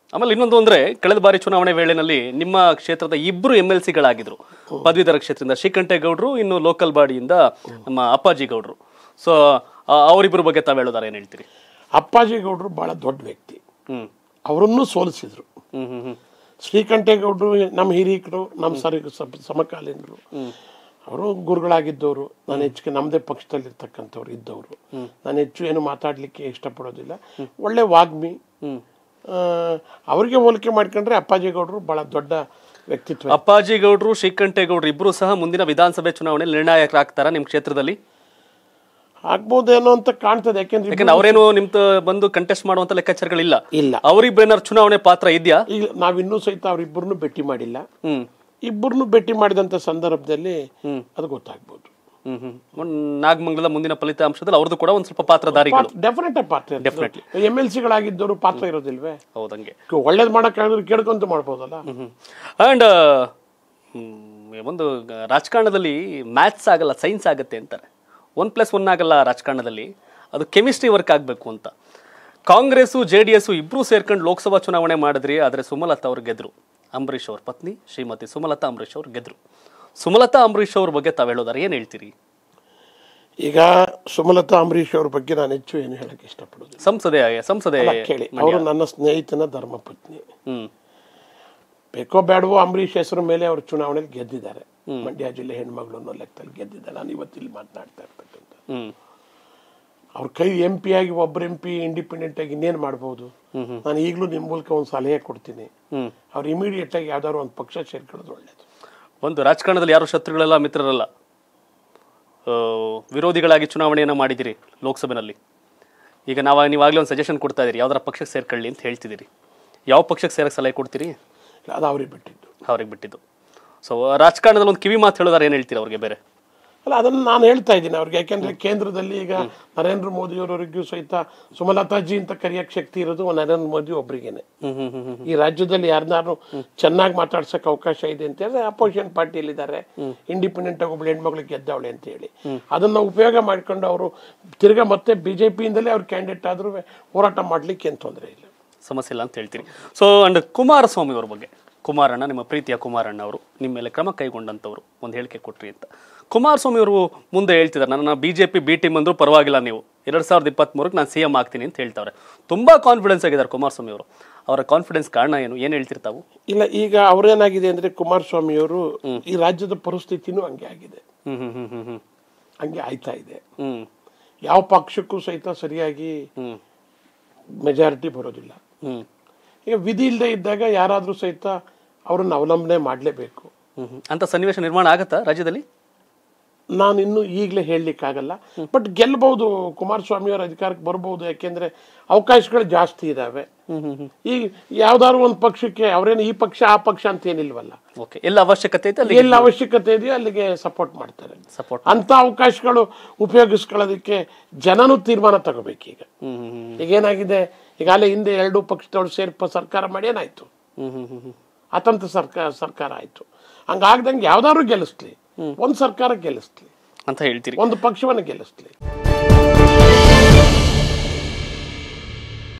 ಆಮೇಲೆ ಇನ್ನೊಂದು ಅಂದ್ರೆ ಕಳೆದ ಬಾರಿ ಚುನಾವಣೆ ವೇಳೆನಲ್ಲಿ ನಿಮ್ಮ ಕ್ಷೇತ್ರದ ಇಬ್ರು ಎಂ ಎಲ್ ಸಿಗಳಾಗಿದ್ರು ಪದವೀಧರ ಕ್ಷೇತ್ರದಿಂದ ಶ್ರೀಕಂಠೇಗೌಡರು ಇನ್ನು ಲೋಕಲ್ ಬಾಡಿಯಿಂದ ನಮ್ಮ ಅಪ್ಪಾಜಿ ಗೌಡ್ರು ಸೊ ಅವರಿಬ್ಬರ ಬಗ್ಗೆ ತಾವು ಹೇಳೋದಾರ ಏನ್ ಹೇಳ್ತೀರಿ ಅಪ್ಪಾಜಿ ಗೌಡರು ಬಹಳ ದೊಡ್ಡ ವ್ಯಕ್ತಿ ಹ್ಮ್ ಅವರನ್ನು ಸೋಲಿಸಿದ್ರು ಹ್ಮ್ ಹ್ಮ್ ಹ್ಮ್ ಶ್ರೀಕಂಠೇಗೌಡರು ನಮ್ಮ ಹಿರೀಕರು ನಮ್ಮ ಸರಿ ಸಮ- ಸಮಕಾಲೀನರು ಅವರು ಗುರುಗಳಾಗಿದ್ದವರು ನಾನು ಹೆಚ್ಚಿಗೆ ನಮ್ಮದೇ ಪಕ್ಷದಲ್ಲಿ ಇರ್ತಕ್ಕಂಥವ್ರು ಇದ್ದವರು ನಾನು ಹೆಚ್ಚು ಏನು ಮಾತಾಡಲಿಕ್ಕೆ ಇಷ್ಟಪಡೋದಿಲ್ಲ ಒಳ್ಳೆ ವಾಗ್ಮಿ ಆ, ಅವ್ರಿಗೆ ಹೋಲಿಕೆ ಮಾಡ್ಕೊಂಡ್ರೆ ಅಪ್ಪಾಜಿ ಗೌಡರು ಬಹಳ ದೊಡ್ಡ ವ್ಯಕ್ತಿತ್ವ ಅಪ್ಪಾಜಿ ಗೌಡ್ರು ಶ್ರೀಕಂಠೇಗೌಡರು ಇಬ್ರು ಸಹ ಮುಂದಿನ ವಿಧಾನಸಭೆ ಚುನಾವಣೆಯಲ್ಲಿ ನಿರ್ಣಾಯಕರಾಗ್ತಾರ ನಿಮ್ ಕ್ಷೇತ್ರದಲ್ಲಿ ಆಗ್ಬೋದೇನೋ ಅಂತ ಕಾಣ್ತದೆ ಯಾಕೆಂದ್ರೆ ಯಾಕಂದ್ರೆ ಅವರೇನು ನಿಮ್ ತ- ಬಂದು ಕಂಟೆಸ್ಟ್ ಮಾಡುವಂತ ಲೆಕ್ಕಾಚಾರಗಳಿಲ್ಲ ಇಲ್ಲ ಅವರಿಬ್ರೇನಾರು ಚುನಾವಣೆ ಪಾತ್ರ ಇದೆಯಾ ಈಗ ನಾವಿನ್ನೂ ಸಹಿತ ಅವ್ರಿಬ್ಬರನ್ನು ಭೇಟಿ ಮಾಡಿಲ್ಲ ಹ್ಮ್ ಇಬ್ಬರನ್ನು ಭೇಟಿ ಮಾಡಿದಂಥ ಸಂದರ್ಭದಲ್ಲಿ ಅದು ಗೊತ್ತಾಗ್ಬೋದು ಹ್ಮ್ ಹ್ಮ್ ಒಂದ್ ನಾಗಮಂಗಲದ ಮುಂದಿನ ಫಲಿತಾಂಶದಲ್ಲಿ ಅವ್ರದ್ದು ಕೂಡ ಒಂದ್ ಸ್ವಲ್ಪ ಪಾತ್ರಧಾರಿಗಳು ಡೆಫಿನೆಟ್ ಪಾತ್ರ ಎಮ್ ಎಲ್ ಸಿಗಳಾಗಿದ್ದವರು ಪಾತ್ರ ಇರೋದಿಲ್ವೇ ಹೌದಂಗೆ ಒಳ್ಳೇದು ಮಾಡೋಕ್ಕಾಗಿದ್ರೆ ಕೇಳ್ಕೊಂತ ಮಾಡ್ಬೋದಲ್ಲ ಅಂಡ್ ಒಂದು ಗ- ರಾಜಕಾರಣದಲ್ಲಿ ಮ್ಯಾಥ್ಸ್ ಆಗಲ್ಲ ಸೈನ್ಸ್ ಆಗುತ್ತೆ ಅಂತಾರೆ ಒನ್ ಪ್ಲಸ್ ಒನ್ ಆಗಲ್ಲ ರಾಜಕಾರಣದಲ್ಲಿ ಅದು ಕೆಮಿಸ್ಟ್ರಿ ವರ್ಕ್ ಆಗಬೇಕು ಅಂತ ಕಾಂಗ್ರೆಸ್ಸು ಜೆ ಡಿ ಎಸ್ ಇಬ್ಬರೂ ಸೇರ್ಕೊಂಡು ಲೋಕಸಭಾ ಚುನಾವಣೆ ಮಾಡಿದ್ರಿ ಆದರೆ ಸುಮಲತಾ ಅವ್ರು ಗೆದ್ರು ಅಂಬರೀಷ್ ಅವ್ರ ಪತ್ನಿ ಶ್ರೀಮತಿ ಸುಮಲತಾ ಅಂಬರೀಷ್ ಅವ್ರು ಗೆದ್ರು ಸುಮಲತಾ ಅಂಬರೀಷ್ ಅವ್ರ ಬಗ್ಗೆ ತಾವು ಹೇಳೋದಾರೆ ಏನು ಹೇಳ್ತೀರಿ ಈಗ ಸುಮಲತಾ ಅಂಬರೀಷ್ ಅವ್ರ ಬಗ್ಗೆ ನಾನು ಹೆಚ್ಚು ಏನು ಹೇಳಕ್ ಇಷ್ಟಪಡೋದಿಲ್ಲ ಸಂಸದೆ ಸಂಸದೆ ಅಲ್ಲ, ಕೇಳಿ ಅವರು ನನ್ನ ಸ್ನೇಹಿತನ ಧರ್ಮಪತ್ನಿ ಹ್ಮ್ ಬೇಕೋ ಬೇಡವೋ ಅಂಬರೀಷ್ ಹೆಸರು ಮೇಲೆ ಅವರು ಚುನಾವಣೆಯಲ್ಲಿ ಗೆದ್ದಿದ್ದಾರೆ ಮಂಡ್ಯ ಜಿಲ್ಲೆ ಹೆಣ್ಮಗಳು ಅನ್ನೋ ಲೆಕ್ಕದಲ್ಲಿ ಗೆದ್ದಿದ್ದಾರೆ ನಾನು ಇವತ್ತಿಲ್ಲಿ ಮಾತನಾಡ್ತಾ ಇರ್ತಕ್ಕಂಥ ಹ್ಮ್ ಅವ್ರ ಕೈ ಎಂ ಪಿ ಆಗಿ ಒಬ್ಬರು ಎಂ ಪಿ ಇಂಡಿಪೆಂಡೆಂಟ್ ಆಗಿ ಇನ್ನೇನು ಮಾಡ್ಬೋದು ನಾನು ಈಗಲೂ ನಿಮ್ಮ ಮೂಲಕ ಒಂದು ಸಲಹೆ ಕೊಡ್ತೀನಿ ಹ್ಮ್ ಅವ್ರು ಇಮಿಡಿಯೇಟ್ ಆಗಿ ಯಾವ್ದಾದ್ರು ಒಂದು ಪಕ್ಷ ಸೇರ್ಕೊಳ್ಳೋದು ಒಳ್ಳೇದು ಒಂದು ರಾಜಕಾರಣದಲ್ಲಿ ಯಾರು ಶತ್ರುಗಳಲ್ಲ ಮಿತ್ರರಲ್ಲ ಆ, ವಿರೋಧಿಗಳಾಗಿ ಚುನಾವಣೆಯನ್ನು ಮಾಡಿದಿರಿ ಲೋಕಸಭೆನಲ್ಲಿ ಈಗ ನಾವು ನೀವಾಗಲೇ ಒಂದು ಸಜೆಷನ್ ಕೊಡ್ತಾ ಇದ್ದೀರಿ ಯಾವ್ದಾರ ಪಕ್ಷಕ್ಕೆ ಸೇರ್ಕೊಳ್ಳಿ ಅಂತ ಹೇಳ್ತಿದ್ದೀರಿ ಯಾವ ಪಕ್ಷಕ್ಕೆ ಸೇರಕ್ಕೆ ಸಲಹೆ ಕೊಡ್ತೀರಿ ಅದು ಅವ್ರಿಗೆ ಬಿಟ್ಟಿದ್ದು ಅವ್ರಿಗೆ ಬಿಟ್ಟಿದ್ದು ಸೊ ರಾಜಕಾರಣದಲ್ಲಿ ಒಂದು ಕಿವಿ ಮಾತು ಹೇಳೋದಾರೆ ಏನು ಹೇಳ್ತೀರಿ ಅವ್ರಿಗೆ ಬೇರೆ ಅಲ್ಲ ಅದನ್ನು ನಾನು ಹೇಳ್ತಾ ಇದ್ದೀನಿ ಅವ್ರಿಗೆ ಯಾಕೆಂದ್ರೆ ಕೇಂದ್ರದಲ್ಲಿ ಈಗ ನರೇಂದ್ರ ಮೋದಿ ಅವರಿಗೂ ಸಹಿತ ಸುಮಲತಾಜಿ ಅಂತ ಕರೆಯಕ್ಕೆ ಶಕ್ತಿ ಇರೋದು ನರೇಂದ್ರ ಮೋದಿ ಒಬ್ರಿಗೇನೆ ಹ್ಮ್ ಹ್ಮ್ ಹ್ಮ್ ಹ್ಮ್ ಈ ರಾಜ್ಯದಲ್ಲಿ ಯಾರನ್ನಾರು ಚೆನ್ನಾಗಿ ಮಾತಾಡ್ಸಕ್ ಅವಕಾಶ ಇದೆ ಅಂತ ಹೇಳಿದ್ರೆ ಅಪೋಸಿಷನ್ ಪಾರ್ಟಿಯಲ್ಲಿದ್ದಾರೆ ಇಂಡಿಪೆಂಡೆಂಟ್ ಆಗಿ ಒಬ್ಳು ಹೆಣ್ಮಕ್ಳಿಗೆ ಗೆದ್ದವಳೆ ಅಂತ ಹೇಳಿ ಅದನ್ನ ಉಪಯೋಗ ಮಾಡ್ಕೊಂಡು ಅವರು ತಿರ್ಗಾ ಮತ್ತೆ ಬಿಜೆಪಿಯಿಂದಲೇ ಅವ್ರು ಕ್ಯಾಂಡಿಡೇಟ್ ಆದ್ರೂ ಹೋರಾಟ ಮಾಡ್ಲಿಕ್ಕೆ ಏನು ತೊಂದರೆ ಇಲ್ಲ ಸಮಸ್ಯೆ ಇಲ್ಲ ಅಂತ ಹೇಳ್ತೀರಿ ಸೊ ಅಂಡ್ ಕುಮಾರಸ್ವಾಮಿ ಅವ್ರ ಬಗ್ಗೆ ಕುಮಾರಣ್ಣ ನಿಮ್ಮ ಪ್ರೀತಿಯ ಕುಮಾರಣ್ಣ ಅವರು ನಿಮ್ಮ ಮೇಲೆ ಕ್ರಮ ಕೈಗೊಂಡಂಥವ್ರು ಒಂದು ಹೇಳಿಕೆ ಕೊಟ್ರಿ ಅಂತ ಕುಮಾರಸ್ವಾಮಿ ಅವರು ಮುಂದೆ ಹೇಳ್ತಿದ್ದಾರೆ ನನ್ನ B J P B team ಅಂದ್ರೂ ಪರವಾಗಿಲ್ಲ ನೀವು ಎರಡು ಸಾವಿರದ ಇಪ್ಪತ್ತ್ಮೂರಕ್ಕೆ ನಾನು ಸಿ ಎಂ ಆಗ್ತೀನಿ ಅಂತ ಹೇಳ್ತಾವ್ರೆ ತುಂಬ ಕಾನ್ಫಿಡೆನ್ಸ್ ಆಗಿದ್ದಾರೆ ಕುಮಾರಸ್ವಾಮಿ ಅವರು ಅವರ ಕಾನ್ಫಿಡೆನ್ಸ್ ಕಾರಣ ಏನು ಏನು ಹೇಳ್ತಿರ್ತಾವು ಇಲ್ಲ ಈಗ ಅವ್ರೇನಾಗಿದೆ ಅಂದ್ರೆ ಕುಮಾರಸ್ವಾಮಿ ಅವರು ಈ ರಾಜ್ಯದ ಪರಿಸ್ಥಿತಿನೂ ಹಂಗೆ ಆಗಿದೆ ಹ್ಮ್ ಹ್ಮ್ ಹ್ಮ್ ಹ್ಮ್ ಹ್ಮ್ ಹಂಗೆ ಆಯ್ತಾ ಇದೆ ಹ್ಮ್ ಯಾವ ಪಕ್ಷಕ್ಕೂ ಸಹಿತ ಸರಿಯಾಗಿ ಹ್ಮ್ ಮೆಜಾರಿಟಿ ಬರೋದಿಲ್ಲ ಹ್ಮ್ ಈಗ ವಿಧಿ ಇಲ್ಲದೆ ಇದ್ದಾಗ ಯಾರಾದರೂ ಸಹಿತ ಅವ್ರನ್ನ ಅವಲಂಬನೆ ಮಾಡಲೇಬೇಕು ಹ್ಮ್ ಹ್ಮ್ ಅಂತ ಸನ್ನಿವೇಶ ನಿರ್ಮಾಣ ಆಗತ್ತಾ ರಾಜ್ಯದಲ್ಲಿ ನಾನು ಇನ್ನು ಈಗಲೇ ಹೇಳಲಿಕ್ಕಾಗಲ್ಲ ಬಟ್ ಗೆಲ್ಬಹುದು ಕುಮಾರಸ್ವಾಮಿ ಅವರ ಅಧಿಕಾರಕ್ಕೆ ಬರ್ಬೋದು ಯಾಕೆಂದ್ರೆ ಅವಕಾಶಗಳು ಜಾಸ್ತಿ ಇದಾವೆ ಹ್ಮ್ ಹ್ಮ್ ಹ್ಮ್ ಈಗ ಯಾವ್ದಾದ್ರು ಒಂದು ಪಕ್ಷಕ್ಕೆ ಅವ್ರೇನು ಈ ಪಕ್ಷ ಆ ಪಕ್ಷ ಅಂತ ಏನಿಲ್ವಲ್ಲ ಓಕೆ ಎಲ್ಲ ಅವಶ್ಯಕತೆ ಐತೆ ಅಲ್ಲಿ ಎಲ್ಲಿ ಅವಶ್ಯಕತೆ ಇದೆಯೋ ಅಲ್ಲಿಗೆ ಸಪೋರ್ಟ್ ಮಾಡ್ತಾರೆ ಸಪೋರ್ಟ್ ಅಂತ ಅವಕಾಶಗಳು ಉಪಯೋಗಿಸ್ಕೊಳ್ಳೋದಕ್ಕೆ ಜನನು ತೀರ್ಮಾನ ತಗೋಬೇಕೀಗ ಹ್ಮ್ ಹ್ಮ್ ಹ್ಮ್ ಈಗ ಏನಾಗಿದೆ ಈಗಾಗಲೇ ಹಿಂದೆ ಎರಡು ಪಕ್ಷದವ್ರು ಸೇರ್ಪ ಸರ್ಕಾರ ಮಾಡಿ ಏನಾಯ್ತು ಹ್ಮ್ ಹ್ಮ್ ಹ್ಮ್ ಹ್ಮ್ ಅತಂತ್ರ ಸರ್ಕಾರ ಸರ್ಕಾರ ಆಯ್ತು ಹಂಗಾಗ್ದಂಗೆ ಯಾವ್ದಾದ್ರು ಗೆಲ್ಲಿಸ್ಲಿ ಒಂದು ಸರ್ಕಾರ ಗೆಲ್ಲಿಸ್ಲಿ ಅಂತ ಹೇಳ್ತೀರಿ ಒಂದು ಪಕ್ಷವನ್ನು ಗೆಲ್ಲಿಸ್ಲಿ